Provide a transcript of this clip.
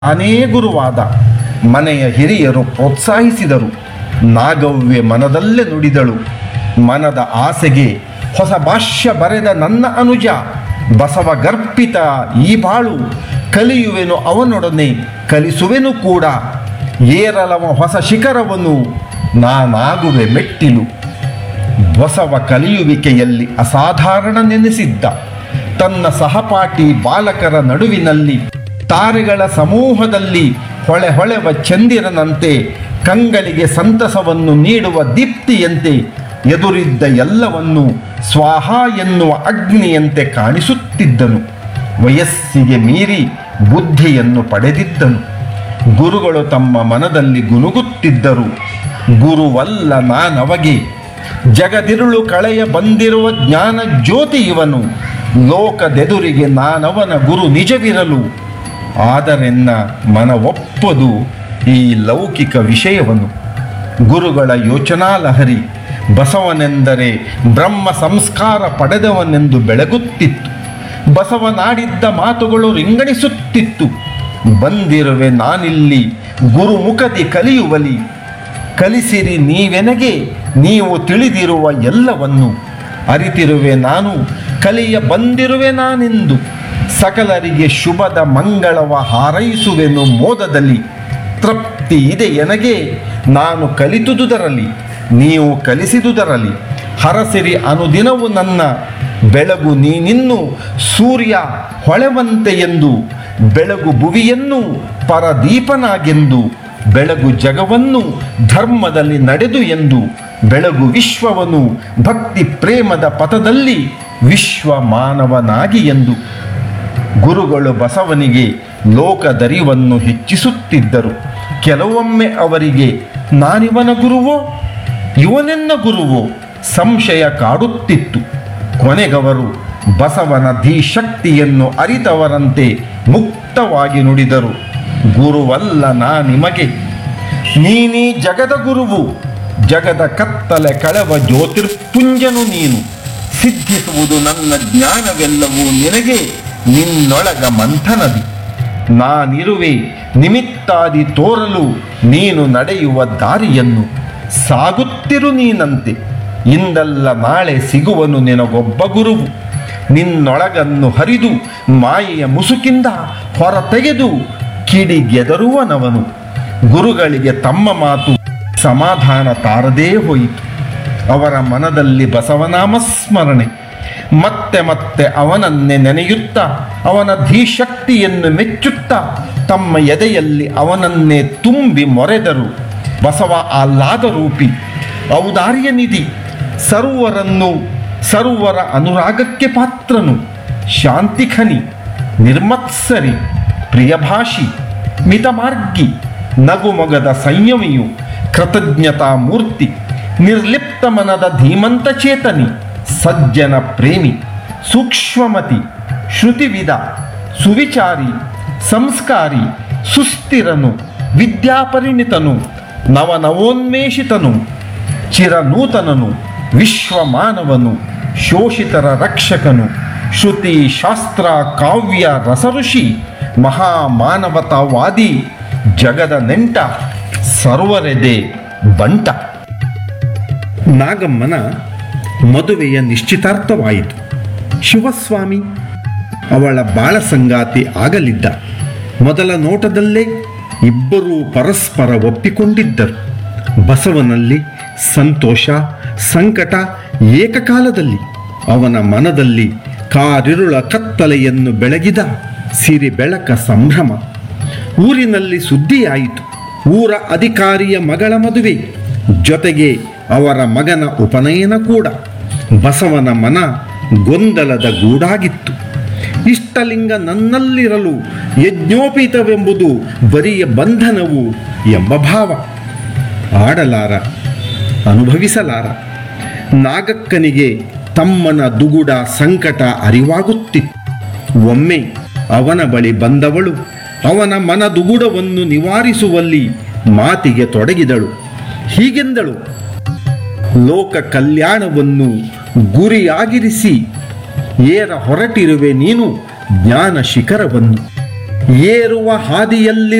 ತಾನೇ ಗುರುವಾದ ಮನೆಯ ಹಿರಿಯರು ಪ್ರೋತ್ಸಾಹಿಸಿದರು ನಾಗವ್ವೆ ಮನದಲ್ಲೇ ನುಡಿದಳು ಮನದ ಆಸೆಗೆ ಹೊಸ ಭಾಷ್ಯ ಬರೆದ ನನ್ನ ಅನುಜ ಬಸವ ಗರ್ಪಿತ ಈ ಬಾಳು ಕಲಿಯುವೆನು ಅವನೊಡನೆ ಕಲಿಸುವೆನು ಕೂಡ ಏರಲವ ಹೊಸ ಶಿಖರವನ್ನು ನಾನಾಗುವೆ ಮೆಟ್ಟಿಲು ಬಸವ ಕಲಿಯುವಿಕೆಯಲ್ಲಿ ಅಸಾಧಾರಣ ನೆನೆಸಿದ್ದ ತನ್ನ ಸಹಪಾಠಿ ಬಾಲಕರ ನಡುವಿನಲ್ಲಿ ತಾರೆಗಳ ಸಮೂಹದಲ್ಲಿ ಹೊಳೆ ಹೊಳೆವ ಚಂದಿರನಂತೆ ಕಂಗಳಿಗೆ ಸಂತಸವನ್ನು ನೀಡುವ ದೀಪ್ತಿಯಂತೆ ಎದುರಿದ್ದ ಎಲ್ಲವನ್ನೂ ಸ್ವಾಹ ಎನ್ನುವ ಅಗ್ನಿಯಂತೆ ಕಾಣಿಸುತ್ತಿದ್ದನು ವಯಸ್ಸಿಗೆ ಮೀರಿ ಬುದ್ಧಿಯನ್ನು ಪಡೆದಿದ್ದನು ಗುರುಗಳು ತಮ್ಮ ಮನದಲ್ಲಿ ಗುನುಗುತ್ತಿದ್ದರು ಗುರುವಲ್ಲ ನಾನವಗೆ ಜಗದಿರುಳು ಕಳೆಯ ಬಂದಿರುವ ಜ್ಞಾನ ಜ್ಯೋತಿ ಇವನು ಲೋಕದೆದುರಿಗೆ ನಾನವನ ಗುರು ನಿಜವಿರಲು ಆದರೆನ್ನ ಮನ ಒಪ್ಪದು ಈ ಲೌಕಿಕ ವಿಷಯವನ್ನು ಗುರುಗಳ ಯೋಚನಾ ಲಹರಿ ಬಸವನೆಂದರೆ ಬ್ರಹ್ಮ ಸಂಸ್ಕಾರ ಪಡೆದವನೆಂದು ಬೆಳಗುತ್ತಿತ್ತು ಬಸವನಾಡಿದ್ದ ಮಾತುಗಳು ರಿಂಗಣಿಸುತ್ತಿತ್ತು ಬಂದಿರುವೆ ನಾನಿಲ್ಲಿ ಗುರುಮುಖದಿ ಕಲಿಯುವಲಿ ಕಲಿಸಿರಿ ನೀವೆನಗೆ ನೀವು ತಿಳಿದಿರುವ ಎಲ್ಲವನ್ನು ಅರಿತಿರುವೆ ನಾನು ಕಲಿಯ ಬಂದಿರುವೆ ನಾನೆಂದು ಸಕಲರಿಗೆ ಶುಭದ ಮಂಗಳವ ಹಾರೈಸುವೆನು ಮೋದದಲ್ಲಿ ತೃಪ್ತಿ ಇದೆ ಎನಗೆ ನಾನು ಕಲಿತುದುದರಲಿ ನೀವು ಕಲಿಸಿದುದರಲಿ ಹರಸಿರಿ ಅನುದಿನವು ನನ್ನ ಬೆಳಗು ನೀನಿನ್ನು ಸೂರ್ಯ ಹೊಳೆವಂತೆ ಎಂದು ಬೆಳಗು ಭುವಿಯನ್ನು ಪರದೀಪನಾಗೆಂದು ಬೆಳಗು ಜಗವನ್ನು ಧರ್ಮದಲ್ಲಿ ನಡೆದು ಎಂದು ಬೆಳಗು ವಿಶ್ವವನ್ನು ಭಕ್ತಿ ಪ್ರೇಮದ ಪಥದಲ್ಲಿ ವಿಶ್ವ ಮಾನವನಾಗಿ ಎಂದು ಗುರುಗಳು ಬಸವನಿಗೆ ಲೋಕದರಿವನ್ನು ಹೆಚ್ಚಿಸುತ್ತಿದ್ದರು ಕೆಲವೊಮ್ಮೆ ಅವರಿಗೆ ನಾನಿವನ ಗುರುವೋ ಇವನೆನ್ನ ಗುರುವೋ ಸಂಶಯ ಕಾಡುತ್ತಿತ್ತು ಕೊನೆಗವರು ಬಸವನ ಧೀಶಕ್ತಿಯನ್ನು ಅರಿತವರಂತೆ ಮುಕ್ತವಾಗಿ ನುಡಿದರು ಗುರುವಲ್ಲ ನಾ ನಿಮಗೆ ನೀನೀ ಜಗದ ಗುರುವು ಜಗದ ಕತ್ತಲೆ ಕಳವ ಜ್ಯೋತಿರ್ಪುಂಜನು ನೀನು ಸಿದ್ಧಿಸುವುದು ನನ್ನ ಜ್ಞಾನವೆಲ್ಲವೂ ನಿನಗೆ ನಿನ್ನೊಳಗ ಮಂಥನದಿ ನಾನಿರುವೆ ನಿಮಿತ್ತಾದಿ ತೋರಲು ನೀನು ನಡೆಯುವ ದಾರಿಯನ್ನು ಸಾಗುತ್ತಿರು ನೀನಂತೆ ಇಂದಲ್ಲ ನಾಳೆ ಸಿಗುವನು ನಿನಗೊಬ್ಬ ಗುರುವು ನಿನ್ನೊಳಗನ್ನು ಹರಿದು ಮಾಯೆಯ ಮುಸುಕಿಂದ ಹೊರತೆಗೆದು ಕಿಡಿಗೆದರುವನವನು ಗುರುಗಳಿಗೆ ತಮ್ಮ ಮಾತು ಸಮಾಧಾನ ತಾರದೇ ಹೋಯಿತು ಅವರ ಮನದಲ್ಲಿ ಬಸವನಾಮ ಸ್ಮರಣೆ ಮತ್ತೆ ಮತ್ತೆ ಅವನನ್ನೇ ನೆನೆಯುತ್ತಾ ಅವನ ಧೀಶಕ್ತಿಯನ್ನು ಮೆಚ್ಚುತ್ತಾ ತಮ್ಮ ಎದೆಯಲ್ಲಿ ಅವನನ್ನೇ ತುಂಬಿ ಮೊರೆದರು ಬಸವ ಆಹ್ಲಾದ ರೂಪಿ ಔದಾರ್ಯ ನಿಧಿ ಸರ್ವರನ್ನು ಸರ್ವರ ಅನುರಾಗಕ್ಕೆ ಪಾತ್ರನು ಶಾಂತಿಖನಿ ನಿರ್ಮತ್ಸರಿ ಪ್ರಿಯಭಾಷಿ ಮಿತಮಾರ್ಗಿ ನಗುಮೊಗದ ಸಂಯಮಿಯು ಕೃತಜ್ಞತಾ ಮೂರ್ತಿ ನಿರ್ಲಿಪ್ತ ಮನದ ಧೀಮಂತ ಚೇತನಿ ಸಜ್ಜನ ಪ್ರೇಮಿ ಸೂಕ್ಷ್ಮಮತಿ ಶ್ರುತಿವಿದ ಸುವಿಚಾರಿ ಸಂಸ್ಕಾರಿ ಸುಸ್ಥಿರನು ವಿದ್ಯಾಪರಿಣಿತನು ನವನವೋನ್ಮೇಷಿತನು ಚಿರನೂತನನು ವಿಶ್ವಮಾನವನು ಶೋಷಿತರ ರಕ್ಷಕನು ಶ್ರುತಿ ಶಾಸ್ತ್ರ ಕಾವ್ಯ ರಸಋಷಿ ಮಹಾಮಾನವತಾವಾದಿ ಜಗದ ನೆಂಟ ಸರ್ವರೆದೆ ಬಂಟ ನಾಗಮ್ಮನ ಮದುವೆಯ ನಿಶ್ಚಿತಾರ್ಥವಾಯಿತು ಶಿವಸ್ವಾಮಿ ಅವಳ ಬಾಳ ಸಂಗಾತಿ ಆಗಲಿದ್ದ ಮೊದಲ ನೋಟದಲ್ಲೇ ಇಬ್ಬರೂ ಪರಸ್ಪರ ಒಪ್ಪಿಕೊಂಡಿದ್ದರು ಬಸವನಲ್ಲಿ ಸಂತೋಷ ಸಂಕಟ ಏಕಕಾಲದಲ್ಲಿ ಅವನ ಮನದಲ್ಲಿ ಕಾರಿರುಳ ಕತ್ತಲೆಯನ್ನು ಬೆಳಗಿದ ಸಿರಿ ಬೆಳಕ ಸಂಭ್ರಮ ಊರಿನಲ್ಲಿ ಸುದ್ದಿಯಾಯಿತು ಊರ ಅಧಿಕಾರಿಯ ಮಗಳ ಮದುವೆ ಜೊತೆಗೆ ಅವರ ಮಗನ ಉಪನಯನ ಕೂಡ ಬಸವನ ಮನ ಗೊಂದಲದ ಗೂಡಾಗಿತ್ತು ಇಷ್ಟಲಿಂಗ ನನ್ನಲ್ಲಿರಲು ಯಜ್ಞೋಪೀತವೆಂಬುದು ಬರಿಯ ಬಂಧನವು ಎಂಬ ಭಾವ ಆಡಲಾರ ಅನುಭವಿಸಲಾರ ನಾಗಕ್ಕನಿಗೆ ತಮ್ಮನ ದುಗುಡ ಸಂಕಟ ಅರಿವಾಗುತ್ತಿತ್ತು ಒಮ್ಮೆ ಅವನ ಬಳಿ ಬಂದವಳು ಅವನ ಮನ ದುಗುಡವನ್ನು ನಿವಾರಿಸುವಲ್ಲಿ ಮಾತಿಗೆ ತೊಡಗಿದಳು ಹೀಗೆಂದಳು ಲೋಕ ಕಲ್ಯಾಣವನ್ನು ಗುರಿಯಾಗಿರಿಸಿ ಏರ ಹೊರಟಿರುವೆ ನೀನು ಜ್ಞಾನ ಶಿಖರವನ್ನು ಏರುವ ಹಾದಿಯಲ್ಲಿ